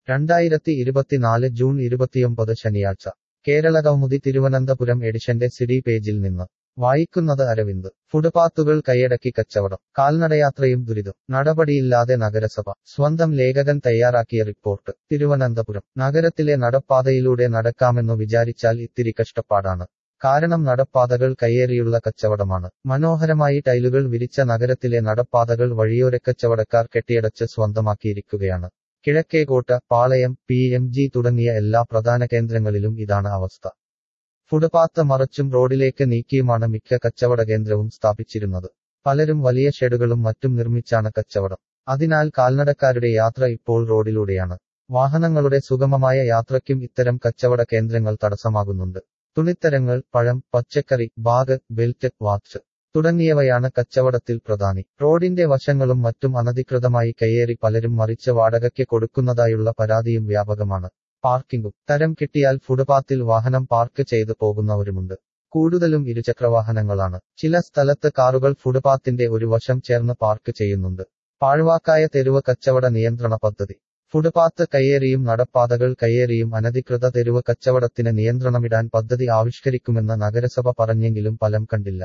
രണ്ടായിരത്തി ഇരുപത്തിനാല് ജൂൺ ഇരുപത്തിയൊമ്പത് ശനിയാഴ്ച കേരളകൗമുദി തിരുവനന്തപുരം എഡിഷന്റെ സിഡി പേജിൽ നിന്ന് വായിക്കുന്നത് അരവിന്ദ് ഫുട്പാത്തുകൾ കൈയടക്കി കച്ചവടം കാൽനടയാത്രയും ദുരിതം നടപടിയില്ലാതെ നഗരസഭ സ്വന്തം ലേഖകൻ തയ്യാറാക്കിയ റിപ്പോർട്ട് തിരുവനന്തപുരം നഗരത്തിലെ നടപ്പാതയിലൂടെ നടക്കാമെന്നു വിചാരിച്ചാൽ ഇത്തിരി കഷ്ടപ്പാടാണ് കാരണം നടപ്പാതകൾ കയ്യേറിയുള്ള കച്ചവടമാണ് മനോഹരമായി ടൈലുകൾ വിരിച്ച നഗരത്തിലെ നടപ്പാതകൾ വഴിയോരക്കച്ചവടക്കാർ കെട്ടിയടച്ച് സ്വന്തമാക്കിയിരിക്കുകയാണ് Kizhakkekotta Palayam P M G തുടങ്ങിയ എല്ലാ പ്രധാന കേന്ദ്രങ്ങളിലും ഇതാണ് അവസ്ഥ ഫുട്പാത്ത് മറച്ചും റോഡിലേക്ക് നീക്കിയുമാണ് മിക്ക കച്ചവട കേന്ദ്രവും സ്ഥാപിച്ചിരുന്നത് പലരും വലിയ ഷെഡുകളും മറ്റും നിർമ്മിച്ചാണ് കച്ചവടം അതിനാൽ കാൽനടക്കാരുടെ യാത്ര ഇപ്പോൾ റോഡിലൂടെയാണ് വാഹനങ്ങളുടെ സുഗമമായ യാത്രയ്ക്കും ഇത്തരം കച്ചവട കേന്ദ്രങ്ങൾ തടസ്സമാകുന്നുണ്ട് തുണിത്തരങ്ങൾ പഴം പച്ചക്കറി ബാഗ് ബെൽറ്റ് വാച്ച് തുടങ്ങിയവയാണ് കച്ചവടത്തിൽ പ്രധാനി റോഡിന്റെ വശങ്ങളും മറ്റും അനധികൃതമായി കയ്യേറി പലരും മറിച്ച് വാടകയ്ക്ക് കൊടുക്കുന്നതായുള്ള പരാതിയും വ്യാപകമാണ് പാർക്കിംഗും തരം കിട്ടിയാൽ ഫുട്പാത്തിൽ വാഹനം പാർക്ക് ചെയ്ത് പോകുന്നവരുമുണ്ട് കൂടുതലും ഇരുചക്രവാഹനങ്ങളാണ് ചില സ്ഥലത്ത് കാറുകൾ ഫുട്പാത്തിന്റെ ഒരു വശം ചേർന്ന് പാർക്ക് ചെയ്യുന്നുണ്ട് പാഴ്വാക്കായ തെരുവ് കച്ചവട നിയന്ത്രണ പദ്ധതി ഫുട്പാത്ത് കയ്യേറിയും നടപ്പാതകൾ കയ്യേറിയും അനധികൃത തെരുവ് കച്ചവടത്തിന് നിയന്ത്രണമിടാൻ പദ്ധതി ആവിഷ്കരിക്കുമെന്ന് നഗരസഭ പറഞ്ഞെങ്കിലും ഫലം കണ്ടില്ല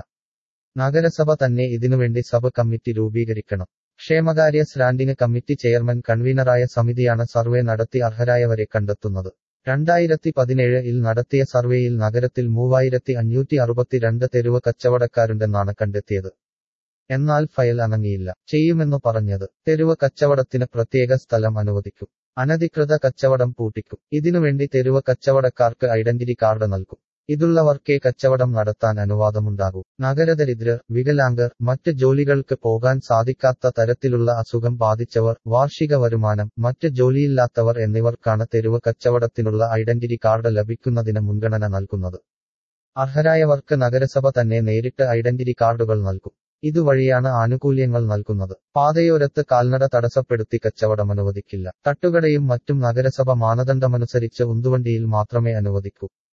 നഗരസഭ തന്നെ ഇതിനുവേണ്ടി സബ് കമ്മിറ്റി രൂപീകരിക്കണം ക്ഷേമകാര്യ സ്റ്റാൻഡിംഗ് കമ്മിറ്റി ചെയർമാൻ കൺവീനറായ സമിതിയാണ് സർവേ നടത്തി അർഹരായവരെ കണ്ടെത്തുന്നത് രണ്ടായിരത്തി പതിനേഴിൽ നടത്തിയ സർവേയിൽ നഗരത്തിൽ മൂവായിരത്തി അഞ്ഞൂറ്റി അറുപത്തിരണ്ട് തെരുവ് കച്ചവടക്കാരുണ്ടെന്നാണ് കണ്ടെത്തിയത് എന്നാൽ ഫയൽ അനങ്ങിയില്ല ചെയ്യുമെന്നു പറഞ്ഞത് തെരുവ് കച്ചവടത്തിന് പ്രത്യേക സ്ഥലം അനുവദിക്കും അനധികൃത കച്ചവടം പൂട്ടിക്കും ഇതിനുവേണ്ടി തെരുവ് കച്ചവടക്കാർക്ക് ഐഡന്റിറ്റി കാർഡ് നൽകും ഇതുള്ളവർക്കേ കച്ചവടം നടത്താൻ അനുവാദമുണ്ടാകൂ നഗരദരിദ്രർ വികലാംഗർ മറ്റ് ജോലികൾക്ക് പോകാൻ സാധിക്കാത്ത തരത്തിലുള്ള അസുഖം ബാധിച്ചവർ വാർഷിക വരുമാനം മറ്റ് ജോലിയില്ലാത്തവർ എന്നിവർക്കാണ് തെരുവ് കച്ചവടത്തിനുള്ള ഐഡന്റിറ്റി കാർഡ് ലഭിക്കുന്നതിന് മുൻഗണന നൽകുന്നത് അർഹരായവർക്ക് നഗരസഭ തന്നെ നേരിട്ട് ഐഡന്റിറ്റി കാർഡുകൾ നൽകും ഇതുവഴിയാണ് ആനുകൂല്യങ്ങൾ നൽകുന്നത് പാതയോരത്ത് കാൽനട തടസ്സപ്പെടുത്തി കച്ചവടം അനുവദിക്കില്ല തട്ടുകടയും മറ്റും നഗരസഭ മാനദണ്ഡമനുസരിച്ച് ഉന്തുവണ്ടിയിൽ മാത്രമേ അനുവദിക്കൂ